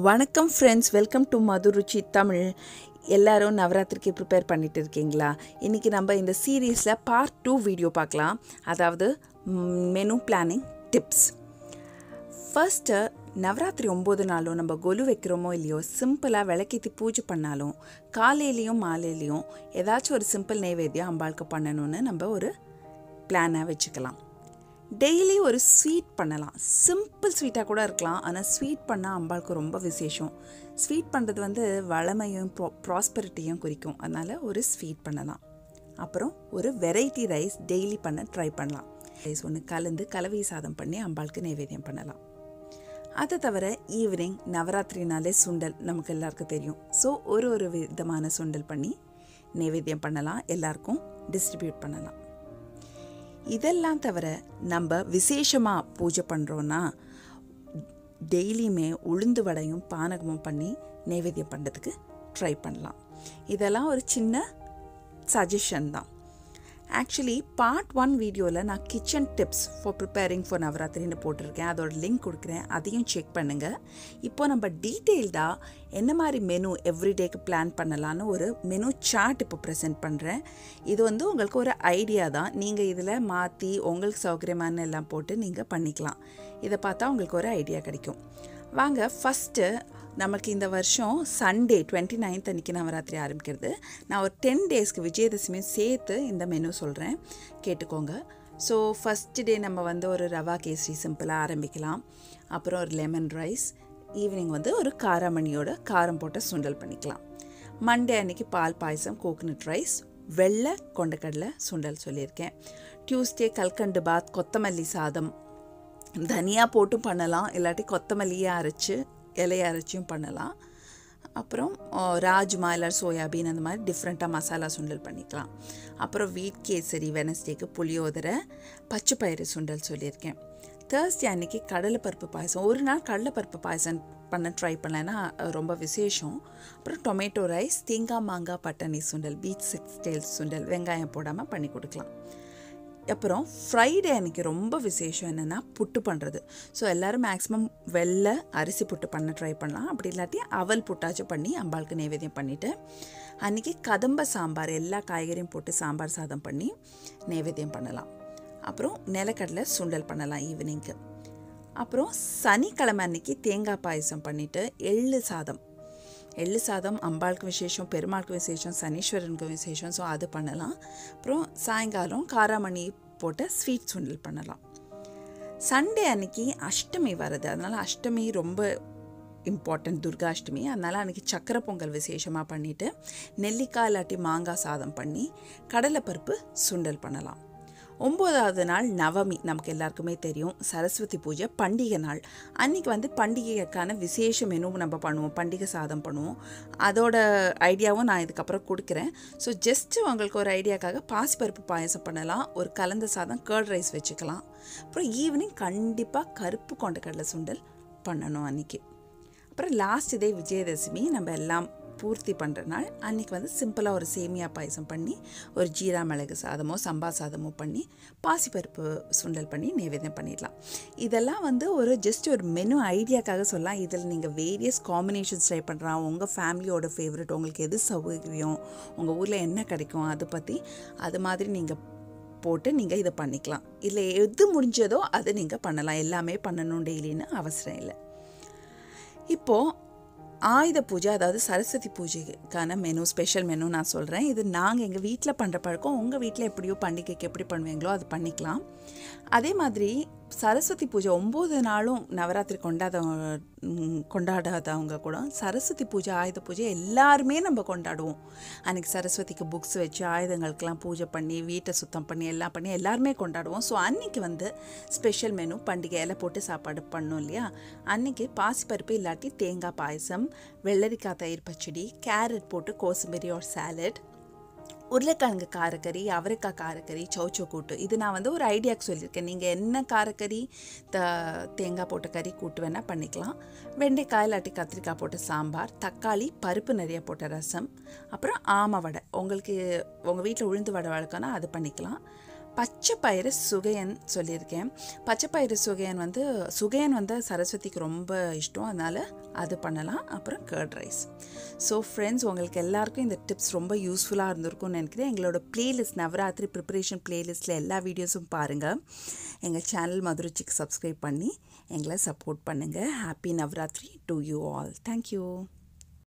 வணக்கம் friends welcome to Madhuruchi Tamil எல்லாரும் நவராத்திரிக்கு ப்ரிப்பேர் பண்ணிட்டு இருக்கீங்களா இன்றைக்கி நம்ம இந்த சீரீஸில் பார்ட் டூ வீடியோ பார்க்கலாம் அதாவது menu planning tips first Navratri ஒம்பது நாளும் நம்ம கொலு வைக்கிறோமோ இல்லையோ சிம்பிளாக விளக்கேற்றி பூஜை பண்ணாலும் காலையிலையும் மாலையிலையும் ஏதாச்சும் ஒரு சிம்பிள் நைவேத்தியம் அம்பாளுக்கு பண்ணணும்னு நம்ம ஒரு பிளானாக வச்சுக்கலாம் டெய்லி ஒரு ஸ்வீட் பண்ணலாம் சிம்பிள் ஸ்வீட்டாக கூட இருக்கலாம் ஆனால் ஸ்வீட் பண்ணால் அம்பாளுக்கு ரொம்ப விசேஷம் ஸ்வீட் பண்ணுறது வந்து வளமையும் ப்ரா ப்ராஸ்பரிட்டியும் குறிக்கும் அதனால் ஒரு ஸ்வீட் பண்ணலாம் அப்புறம் ஒரு வெரைட்டி ரைஸ் டெய்லி பண்ண ட்ரை பண்ணலாம் ரைஸ் ஒன்று கலந்து கலவை சாதம் பண்ணி அம்பாளுக்கு நைவேத்தியம் பண்ணலாம் அதை தவிர ஈவினிங் நவராத்திரினாலே சுண்டல் நமக்கு எல்லாருக்கும் தெரியும் ஸோ ஒரு ஒரு விதமான சுண்டல் பண்ணி நைவேத்தியம் பண்ணலாம் எல்லாருக்கும் டிஸ்ட்ரிபியூட் பண்ணலாம் இதெல்லாம் தவிர நம்ம விசேஷமாக பூஜை பண்ணுறோன்னா டெய்லியுமே உளுந்து வடையும் பானகமும் பண்ணி நைவேத்தியம் பண்ணுறதுக்கு ட்ரை பண்ணலாம் இதெல்லாம் ஒரு சின்ன சஜஷன் தான் ஆக்சுவலி பார்ட் ஒன் வீடியோவில் நான் kitchen tips for preparing for நவராத்திரின்னு போட்டிருக்கேன் அதோட லிங்க் கொடுக்குறேன் அதையும் செக் பண்ணுங்கள் இப்போ நம்ம டீட்டெயில்டாக என்ன மாதிரி மெனு எவ்ரிடேக்கு பிளான் பண்ணலான்னு ஒரு மெனு சார்ட் இப்போ ப்ரெசென்ட் பண்ணுறேன் இது வந்து உங்களுக்கு ஒரு ஐடியா தான் நீங்கள் இதில் மாற்றி உங்களுக்கு சௌகரியமான எல்லாம் போட்டு நீங்கள் பண்ணிக்கலாம் இதை பார்த்தா உங்களுக்கு ஒரு ஐடியா கிடைக்கும் வாங்க ஃபஸ்ட்டு நமக்கு இந்த வருஷம் சண்டே டுவெண்ட்டி நைன்த் அன்றைக்கி நவராத்திரி ஆரம்பிக்கிறது நான் ஒரு டென் டேஸ்க்கு விஜயதசமியும் சேர்த்து இந்த மெனு சொல்கிறேன் கேட்டுக்கோங்க ஸோ ஃபஸ்ட் டே நம்ம வந்து ஒரு ரவா கேசரி சிம்பிளாக ஆரம்பிக்கலாம் அப்புறம் ஒரு லெமன் ரைஸ் ஈவினிங் வந்து ஒரு காராமணியோட காரம் போட்ட சுண்டல் பண்ணிக்கலாம் மண்டே அன்னைக்கு பால் பாயசம் கோகனட் ரைஸ் வெள்ளை கொண்டக்கடலை சுண்டல் சொல்லியிருக்கேன் டியூஸ்டே கல்கண்டு பாத் கொத்தமல்லி சாதம் தனியாக போட்டும் பண்ணலாம் இல்லாட்டி கொத்தமல்லியை அரைச்சி இலையை அரைச்சியும் பண்ணலாம் அப்புறம் ராஜ்மா இல்லை சோயாபீன் அந்த மாதிரி டிஃப்ரெண்ட்டாக மசாலா சுண்டல் பண்ணிக்கலாம் அப்புறம் வீட் கேசரி வெனஸ்டேக்கு புளியோதரை பச்சை பயிறு சுண்டல் சொல்லியிருக்கேன் தேர்ஸ்டே அன்னைக்கு கடலைப்பருப்பு பாயசம் ஒரு நாள் கடலைப்பருப்பு பாயசம் பண்ண ட்ரை பண்ணலைன்னா ரொம்ப விசேஷம் அப்புறம் டொமேட்டோ ரைஸ் தேங்காய் மாங்காய் பட்டாணி சுண்டல் பீச் சிக்ஸ் டேல்ஸ் சுண்டல் வெங்காயம் போடாமல் பண்ணி கொடுக்கலாம் அப்புறம் ஃப்ரைடே அன்றைக்கி ரொம்ப விசேஷம் என்னென்னா புட்டு பண்ணுறது ஸோ எல்லோரும் மேக்ஸிமம் வெள்ளை அரிசி புட்டு பண்ண ட்ரை பண்ணலாம் அப்படி இல்லாட்டி அவல் புட்டாச்சும் பண்ணி அம்பாளுக்கு நைவேத்தியம் பண்ணிவிட்டு அன்றைக்கி கதம்ப சாம்பார் எல்லா காய்கறியும் போட்டு சாம்பார் சாதம் பண்ணி நைவேத்தியம் பண்ணலாம் அப்புறம் நிலக்கடலை சுண்டல் பண்ணலாம் ஈவினிங்க்கு அப்புறம் சனிக்கிழமை அன்னைக்கு தேங்காய் பாயசம் பண்ணிவிட்டு எள்ளு சாதம் எள்ளு சாதம் அம்பாளுக்கு விசேஷம் பெருமாளுக்கு விசேஷம் சனீஸ்வரனுக்கு விசேஷம் ஸோ அது பண்ணலாம் அப்புறம் சாயங்காலம் காராமணி போட்ட ஸ்வீட் சுண்டல் பண்ணலாம் சண்டே அன்னைக்கு அஷ்டமி வருது அதனால் அஷ்டமி ரொம்ப இம்பார்ட்டன்ட் துர்காஷ்டமி அதனால் அன்றைக்கி சக்கரை பொங்கல் விசேஷமாக பண்ணிவிட்டு நெல்லிக்காய் இல்லாட்டி மாங்காய் சாதம் பண்ணி கடலைப்பருப்பு சுண்டல் பண்ணலாம் ஒம்போதாவது நாள் நவமி நமக்கு எல்லாருக்குமே தெரியும் சரஸ்வதி பூஜை பண்டிகை நாள் அன்றைக்கி வந்து பண்டிகைக்கான விசேஷ மெனு நம்ம பண்ணுவோம் பண்டிகை சாதம் பண்ணுவோம் அதோட ஐடியாவும் நான் இதுக்கப்புறம் கொடுக்குறேன் ஸோ ஜஸ்ட்டு உங்களுக்கு ஒரு ஐடியாக்காக பாசிப்பருப்பு பாயசம் பண்ணலாம் ஒரு கலந்த சாதம் கேர்ட் ரைஸ் வச்சுக்கலாம் அப்புறம் ஈவினிங் கண்டிப்பாக கருப்பு கொண்டக்கடலை சுண்டல் பண்ணணும் அன்றைக்கி அப்புறம் லாஸ்ட் டே விஜயதசமி நம்ம எல்லாம் பூர்த்தி பண்ணுற நாள் அன்றைக்கி வந்து சிம்பிளாக ஒரு சேமியா பாயசம் பண்ணி ஒரு ஜீரா மிளகு சாதமோ சம்பா சாதமோ பண்ணி பாசிப்பருப்பு சுண்டல் பண்ணி நைவேத்தியம் பண்ணிடலாம் இதெல்லாம் வந்து ஒரு ஜஸ்ட் ஒரு மெனு ஐடியாக்காக சொல்லலாம் இதில் நீங்கள் வேரியஸ் காம்பினேஷன்ஸ் ட்ரை பண்ணுறான் உங்கள் ஃபேமிலியோட ஃபேவரட் உங்களுக்கு எது சௌகரியம் உங்கள் ஊரில் என்ன கிடைக்கும் அதை பற்றி அது மாதிரி நீங்கள் போட்டு நீங்கள் இதை பண்ணிக்கலாம் இல்லை எது முடிஞ்சதோ அதை நீங்கள் பண்ணலாம் எல்லாமே பண்ணணும் டெய்லின்னு அவசரம் இல்லை இப்போது ஆயுத பூஜை அதாவது சரஸ்வதி பூஜைக்கான மெனு ஸ்பெஷல் மெனு நான் சொல்கிறேன் இது நாங்கள் எங்கள் வீட்டில் பண்ணுற பழக்கம் உங்கள் வீட்டில் எப்படியோ பண்டிகைக்கு எப்படி பண்ணுவீங்களோ அது பண்ணிக்கலாம் அதே மாதிரி சரஸ்வதி பூஜை ஒம்பது நாளும் நவராத்திரி கொண்டாத கொண்டாடாதவங்க கூட சரஸ்வதி பூஜை ஆயுத பூஜை எல்லாருமே நம்ம கொண்டாடுவோம் அன்றைக்கி சரஸ்வதிக்கு புக்ஸ் வச்சு ஆயுதங்களுக்கெல்லாம் பூஜை பண்ணி வீட்டை சுத்தம் பண்ணி எல்லாம் பண்ணி எல்லாருமே கொண்டாடுவோம் ஸோ அன்றைக்கி வந்து ஸ்பெஷல் மெனு பண்டிகை எல்லாம் போட்டு சாப்பாடு பண்ணோம் இல்லையா அன்றைக்கி பாசிப்பருப்பு இல்லாட்டி தேங்காய் பாயசம் வெள்ளரிக்காய் தயிர் பச்சடி கேரட் போட்டு கோசும்பரி ஒரு சாலட் உருளைக்கிழங்கு காரக்கறி அவரைக்காய் காரக்கறி சௌச்சோ கூட்டு இது நான் வந்து ஒரு ஐடியாவுக்கு சொல்லியிருக்கேன் நீங்கள் என்ன காரக்கறி த தேங்காய் போட்ட கறி கூட்டு வேணால் பண்ணிக்கலாம் வெண்டைக்காய் இல்லாட்டி கத்திரிக்காய் போட்ட சாம்பார் தக்காளி பருப்பு நிறைய போட்ட ரசம் அப்புறம் ஆமை வடை உங்களுக்கு உங்கள் வீட்டில் உளுந்து வடை வழக்கம்னா அது பண்ணிக்கலாம் பச்சை பயிறு சுகையன் சொல்லியிருக்கேன் பச்சை பயிறு சுகையன் வந்து சுகையன் வந்து சரஸ்வதிக்கு ரொம்ப இஷ்டம் அதனால் அது பண்ணலாம் அப்புறம் கர்ட் ரைஸ் ஸோ ஃப்ரெண்ட்ஸ் உங்களுக்கு எல்லாருக்கும் இந்த டிப்ஸ் ரொம்ப யூஸ்ஃபுல்லாக இருந்திருக்கும்னு நினைக்கிறேன் எங்களோட பிளேலிஸ்ட் நவராத்திரி ப்ரிப்பரேஷன் பிளேலிஸ்ட்டில் எல்லா வீடியோஸும் பாருங்கள் எங்கள் சேனல் மதுருச்சிக்கு சப்ஸ்கிரைப் பண்ணி எங்களை சப்போர்ட் பண்ணுங்கள் happy Navratri to you all thank you